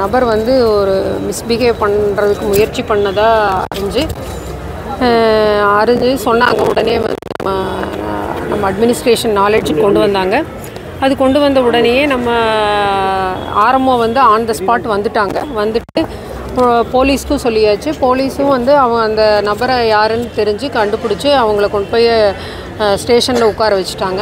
நபர் வந்து ஒரு மிஸ்பிஹேவ் பண்ணுறதுக்கு முயற்சி பண்ணதாக அறிஞ்சு அஹ், அறிஞ்சு சொன்னாங்க உடனே வந்து நம்ம நம்ம அட்மினிஸ்ட்ரேஷன் நாலேஜ் கொண்டு வந்தாங்க அது கொண்டு வந்த உடனேயே நம்ம ஆரம்பம் வந்து ஆன் த ஸ்பாட் வந்துட்டாங்க வந்துட்டு போ- போலீஸ்க்கும் சொல்லியாச்சு போலீஸும் வந்து அவங்க அந்த நபரை யாருன்னு தெரிஞ்சு கண்டுபிடிச்சி அவங்கள கொண்டு போய் ஸ்டேஷனில் உட்கார வச்சுட்டாங்க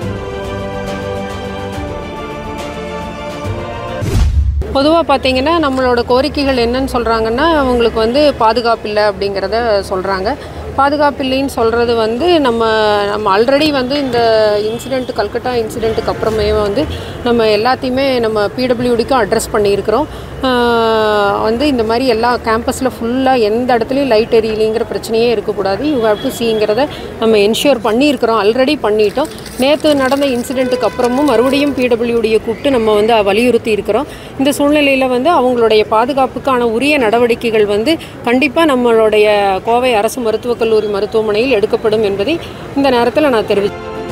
பொதுவாக பார்த்தீங்கன்னா நம்மளோட கோரிக்கைகள் என்னன்னு சொல்கிறாங்கன்னா அவங்களுக்கு வந்து பாதுகாப்பு இல்லை அப்படிங்கிறத சொல்கிறாங்க பாதுகாப்பு இல்லைன்னு சொல்கிறது வந்து நம்ம நம்ம ஆல்ரெடி வந்து இந்த இன்சிடெண்ட் கல்கட்டா இன்சிடெண்ட்டுக்கு அப்புறமே வந்து நம்ம எல்லாத்தையுமே நம்ம பிடபிள்யூடிக்கும் அட்ரஸ் பண்ணியிருக்கிறோம் ஆஹ் வந்து இந்த மாதிரி எல்லா கேம்பஸில் ஃபுல்லாக எந்த இடத்துலையும் லைட் எரியலைங்கிற பிரச்சனையே இருக்கக்கூடாது யூ ஹேவ் டு சீங்கிறத நம்ம என்ஷூர் பண்ணியிருக்கிறோம் ஆல்ரெடி பண்ணிட்டோம் நேற்று நடந்த இன்சிடெண்ட்டுக்கு அப்புறமும் மறுபடியும் பிடபிள்யூடியை கூப்பிட்டு நம்ம வந்து வலியுறுத்தி இருக்கிறோம் இந்த சூழ்நிலையில் வந்து அவங்களுடைய பாதுகாப்புக்கான உரிய நடவடிக்கைகள் வந்து கண்டிப்பாக நம்மளுடைய கோவை அரசு மருத்துவக் கல்லூரி மருத்துவமனையில் எடுக்கப்படும் என்பதை இந்த நேரத்தில் நான் தெரிவி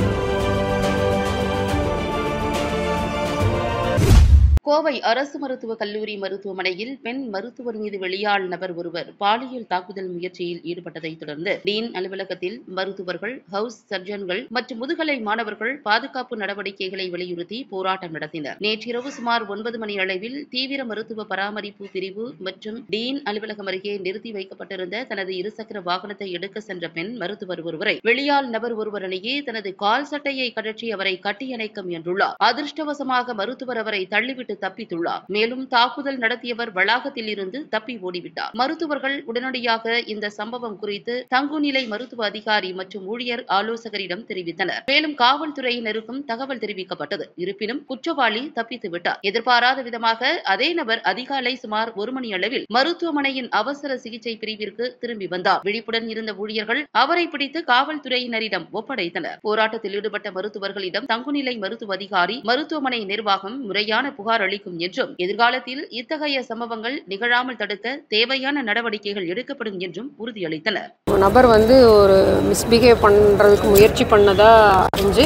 கோவை அரசு மருத்துவக் கல்லூரி மருத்துவமனையில் பெண் மருத்துவர் மீது வெளியாள் நபர் ஒருவர் பாலியல் தாக்குதல் முயற்சியில் ஈடுபட்டதைத் தொடர்ந்து டீன் அலுவலகத்தில் மருத்துவர்கள் ஹவுஸ் சர்ஜன்கள் மற்றும் முதுகலை மாணவர்கள் பாதுகாப்பு நடவடிக்கைகளை வலியுறுத்தி போராட்டம் நடத்தினர் நேற்றிரவு சுமார் ஒன்பது மணி அளவில் தீவிர மருத்துவ பராமரிப்பு பிரிவு மற்றும் டீன் அலுவலகம் அருகே நிறுத்தி வைக்கப்பட்டிருந்த தனது இருசக்கர வாகனத்தை எடுக்க சென்ற பெண் மருத்துவர் ஒருவரை வெளியாள் நபர் ஒருவர் அணியே தனது கால் சட்டையை கழற்றி அவரை கட்டியணைக்க முயன்றுள்ளார் அதிர்ஷ்டவசமாக மருத்துவர் அவரை தள்ளிவிட்டு தப்பித்துள்ளார் மேலும் தாக்குதல் நடத்தியவர் வளாகத்தில் இருந்து தப்பி ஓடிவிட்டார் மருத்துவர்கள் உடனடியாக இந்த சம்பவம் குறித்து தங்குநிலை மருத்துவ அதிகாரி மற்றும் ஊழியர் ஆலோசகரிடம் தெரிவித்தனர் மேலும் காவல்துறையினருக்கும் தகவல் தெரிவிக்கப்பட்டது இருப்பினும் குற்றவாளி தப்பித்து விட்டார் எதிர்பாராத விதமாக அதே நபர் அதிகாலை சுமார் ஒரு மணி அளவில் மருத்துவமனையின் அவசர சிகிச்சை பிரிவிற்கு திரும்பி வந்தார் விழிப்புடன் இருந்த ஊழியர்கள் அவரை பிடித்து காவல்துறையினரிடம் ஒப்படைத்தனர் போராட்டத்தில் ஈடுபட்ட மருத்துவர்களிடம் தங்குநிலை மருத்துவ அதிகாரி மருத்துவமனை நிர்வாகம் முறையான புகார் அளிக்கும் என்றும் எதிர்காலத்தில் இத்தகைய சம்பவங்கள் நிகழாமல் தடுக்க தேவையான நடவடிக்கைகள் எடுக்கப்படும் என்றும் உறுதியளித்தனர் நபர் வந்து ஒரு மிஸ்பிஹேவ் பண்ணுறதுக்கு முயற்சி பண்ணதாக அறிஞ்சு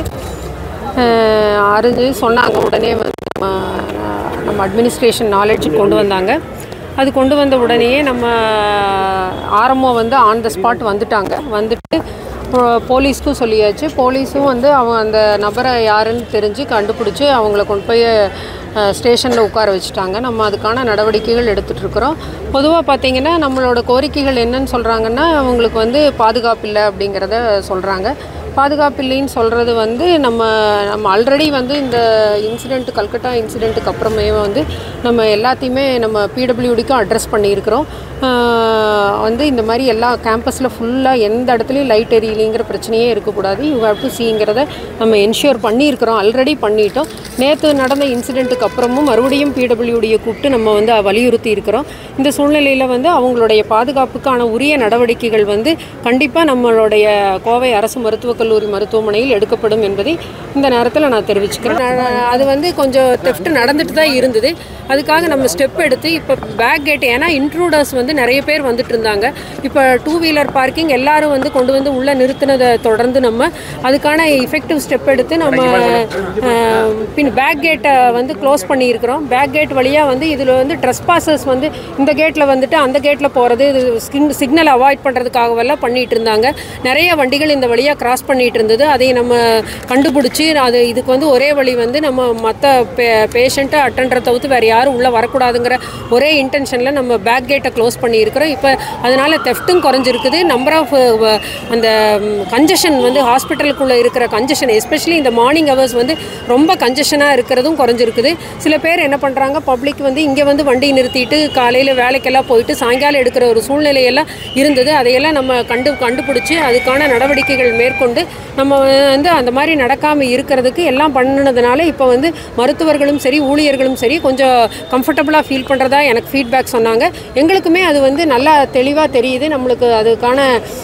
அஹ், அறிஞ்சு சொன்னாங்க உடனே வந்து நம்ம நம்ம அட்மினிஸ்ட்ரேஷன் நாலேஜ் கொண்டு வந்தாங்க அது கொண்டு வந்த உடனேயே நம்ம ஆரம்பம் வந்து ஆன் த ஸ்பாட் வந்துட்டாங்க வந்துட்டு போ- போலீஸ்க்கும் சொல்லியாச்சு போலீஸும் வந்து அவங்க அந்த நபரை யாருன்னு தெரிஞ்சு கண்டுபிடிச்சி அவங்கள கொண்டு போய் ஸ்டேஷனில் உட்கார வச்சுட்டாங்க நம்ம அதுக்கான நடவடிக்கைகள் எடுத்துகிட்டு இருக்கிறோம் பொதுவாக பார்த்தீங்கன்னா நம்மளோட கோரிக்கைகள் என்னன்னு சொல்கிறாங்கன்னா அவங்களுக்கு வந்து பாதுகாப்பு இல்லை அப்படிங்கிறத சொல்கிறாங்க பாதுகாப்பு இல்லைன்னு சொல்கிறது வந்து நம்ம நம்ம ஆல்ரெடி வந்து இந்த இன்சிடெண்ட் கல்கட்டா இன்சிடெண்ட்டுக்கு அப்புறமே வந்து நம்ம எல்லாத்தையுமே நம்ம பிடபிள்யூடிக்கும் அட்ரஸ் பண்ணியிருக்கிறோம் ஆஹ் வந்து இந்த மாதிரி எல்லா கேம்பஸில் ஃபுல்லாக எந்த இடத்துலையும் லைட் எரியலைங்கிற பிரச்சனையே இருக்கக்கூடாது யூ ஹேவ் டு சீங்கிறத நம்ம என்ஷூர் பண்ணியிருக்கிறோம் ஆல்ரெடி பண்ணிட்டோம் நேற்று நடந்த இன்சிடெண்ட்டுக்கு அப்புறமும் மறுபடியும் பிடபிள்யூடியை கூப்பிட்டு நம்ம வந்து வலியுறுத்தி இருக்கிறோம் இந்த சூழ்நிலையில் வந்து அவங்களுடைய பாதுகாப்புக்கான உரிய நடவடிக்கைகள் வந்து கண்டிப்பாக நம்மளுடைய கோவை அரசு மருத்துவக் கல்லூரி மருத்துவமனையில் எடுக்கப்படும் என்பதை இந்த நேரத்தில் நான் தெரிவிச்சுக்கிறேன் நான் அது வந்து கொஞ்சம் தெஃப்ட் நடந்துட்டு தான் இருந்தது அதுக்காக நம்ம ஸ்டெப் எடுத்து இப்போ பேக் கேட் ஏன்னா இன்ட்ரூடர்ஸ் வந்து நிறைய பேர் வந்துட்டு இருந்தாங்க இப்போ டூ வீலர் பார்க்கிங் எல்லாரும் வந்து கொண்டு வந்து உள்ளே நிறுத்தினதை தொடர்ந்து நம்ம அதுக்கான எஃபெக்டிவ் ஸ்டெப் எடுத்து நம்ம அஹ், பின் பேக் கேட்டை வந்து க்ளோஸ் பண்ணியிருக்கிறோம் பேக் கேட் வழியாக வந்து இதில் வந்து ட்ரெஸ் பாசஸ் வந்து இந்த கேட்டில் வந்துட்டு அந்த கேட்டில் போகிறது இது ஸ்கின் சிக்னல் அவாய்ட் பண்ணுறதுக்காகவெல்லாம் பண்ணிட்டு இருந்தாங்க நிறைய வண்டிகள் இந்த வழியாக கிராஸ் பண்ணிட்டு இருந்தது அதை நம்ம கண்டுபிடிச்சி அது இதுக்கு வந்து ஒரே வழி வந்து நம்ம மற்ற பே பேஷண்ட்டை அட்டன்ற தவிர்த்து வேறு யாரும் உள்ளே வரக்கூடாதுங்கிற ஒரே இன்டென்ஷனில் நம்ம பேக் கேட்டை க்ளோஸ் பண்ணியிருக்கிறோம் இப்போ அதனால் தெஃப்ட்டும் குறைஞ்சிருக்குது நம்பர் ஆஃப் அந்த கஞ்சஷன் வந்து ஹாஸ்பிட்டலுக்குள்ளே இருக்கிற கஞ்சஷன் எஸ்பெஷலி இந்த மார்னிங் ஹவர்ஸ் வந்து ரொம்ப கஞ்சஷனாக இருக்கிறதும் குறைஞ்சிருக்குது சில பேர் என்ன பண்ணுறாங்க பப்ளிக் வந்து இங்கே வந்து வண்டி நிறுத்திட்டு காலையில் வேலைக்கெல்லாம் போயிட்டு சாயங்காலம் எடுக்கிற ஒரு சூழ்நிலையெல்லாம் இருந்தது அதையெல்லாம் நம்ம கண்டு கண்டுபிடிச்சி அதுக்கான நடவடிக்கைகள் மேற்கொண்டு நம்ம வந்து அந்த மாதிரி நடக்காமல் இருக்கிறதுக்கு எல்லாம் பண்ணினதுனால இப்போ வந்து மருத்துவர்களும் சரி ஊழியர்களும் சரி கொஞ்சம் கம்ஃபர்டபுளாக ஃபீல் பண்ணுறதா எனக்கு ஃபீட்பேக் சொன்னாங்க எங்களுக்குமே அது வந்து நல்லா தெளிவாக தெரியுது நம்மளுக்கு அதுக்கான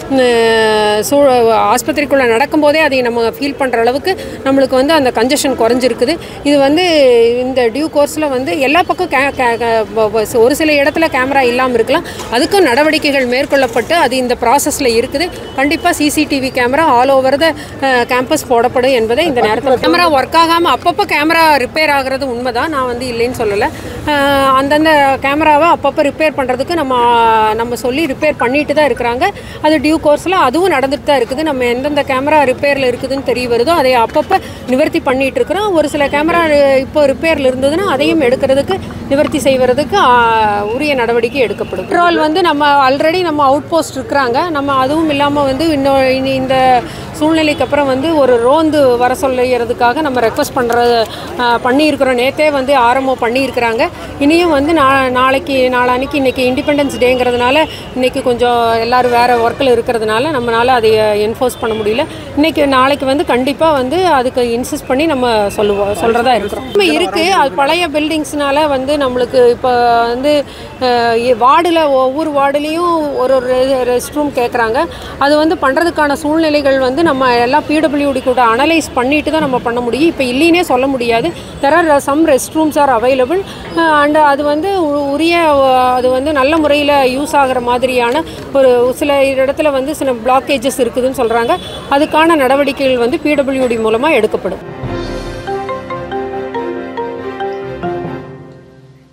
ம், சூ ஆஸ்பத்திரிக்குள்ளே நடக்கும்போதே அதை நம்ம ஃபீல் பண்ணுற அளவுக்கு நம்மளுக்கு வந்து அந்த கஞ்சஷன் குறைஞ்சிருக்குது இது வந்து இந்த டியூ கோர்ஸில் வந்து எல்லா பக்கம் கே கே- கே- ப- ப- ஒரு சில இடத்துல கேமரா இல்லாமல் இருக்கலாம் அதுக்கும் நடவடிக்கைகள் மேற்கொள்ளப்பட்டு அது இந்த ப்ராசஸில் இருக்குது கண்டிப்பாக CCTV camera all over over the campus போடப்படும் என்பதை இந்த நேரத்தில் கேமரா ஒர்க் ஆகாமல் அப்பப்போ கேமரா ரிப்பேர் ஆகிறது உண்மைதான் நான் வந்து இல்லைன்னு சொல்லலை அஹ், அந்தந்த கேமராவை அப்பப்போ ரிப்பேர் பண்ணுறதுக்கு நம்ம நம்ம சொல்லி ரிப்பேர் பண்ணிட்டு தான் இருக்கிறாங்க அது டியூ கோர்ஸில் அதுவும் நடந்துட்டு தான் இருக்குது நம்ம எந்தெந்த கேமரா ரிப்பேரில் இருக்குதுன்னு தெரிய வருதோ அதை அப்பப்போ நிவர்த்தி பண்ணிட்டு இருக்கிறோம் ஒரு சில கேமரா இப்போ ரிப்பேரில் இருந்ததுன்னா அதையும் எடுக்கிறதுக்கு நிவர்த்தி செய்வதற்கு ஆ, உரிய நடவடிக்கை எடுக்கப்படும் பெட்ரோல் வந்து நம்ம ஆல்ரெடி நம்ம அவுட் போஸ்ட் இருக்கிறாங்க நம்ம அதுவும் இல்லாமல் வந்து இன்னும் இனி இந்த சூழ்நிலைக்கு அப்புறம் வந்து ஒரு ரோந்து வர சொல்லுறதுக்காக நம்ம ரெக்வஸ்ட் பண்ணுறது பண்ணியிருக்கிறோம் நேற்றே வந்து ஆரம்பம் பண்ணியிருக்கிறாங்க இனியும் வந்து நா நாளைக்கு நாளான்னைக்கு இன்றைக்கி இண்டிபெண்டன்ஸ் டேங்கிறதுனால இன்றைக்கி கொஞ்சம் எல்லோரும் வேறு ஒர்க்கில் இருக்கிறதுனால நம்மளால் அதை என்ஃபோர்ஸ் பண்ண முடியல இன்றைக்கி நாளைக்கு வந்து கண்டிப்பாக வந்து அதுக்கு இன்சிஸ்ட் பண்ணி நம்ம சொல்லுவோம் சொல்கிறதா இருக்கிறோம் நம்ம இருக்குது அது பழைய பில்டிங்ஸ்னால வந்து நம்மளுக்கு இப்போ வந்து வார்டில் ஒவ்வொரு வார்டுலேயும் ஒரு ஒரு ரெஸ்ட் ரூம் கேட்குறாங்க அது வந்து பண்ணுறதுக்கான சூழ்நிலைகள் வந்து நம்ம எல்லாம் பிடபிள்யூடி கூட அனலைஸ் பண்ணிட்டு தான் நம்ம பண்ண முடியும் இப்போ இல்லைன்னே சொல்ல முடியாது there are some rest rooms are available and அது வந்து உ- உரிய அஹ், அது வந்து நல்ல முறையில் யூஸ் ஆகிற மாதிரியான ஒரு சில இடத்துல வந்து சில பிளாக்கேஜஸ் இருக்குதுன்னு சொல்கிறாங்க அதுக்கான நடவடிக்கைகள் வந்து பிடபிள்யூடி மூலமாக எடுக்கப்படும்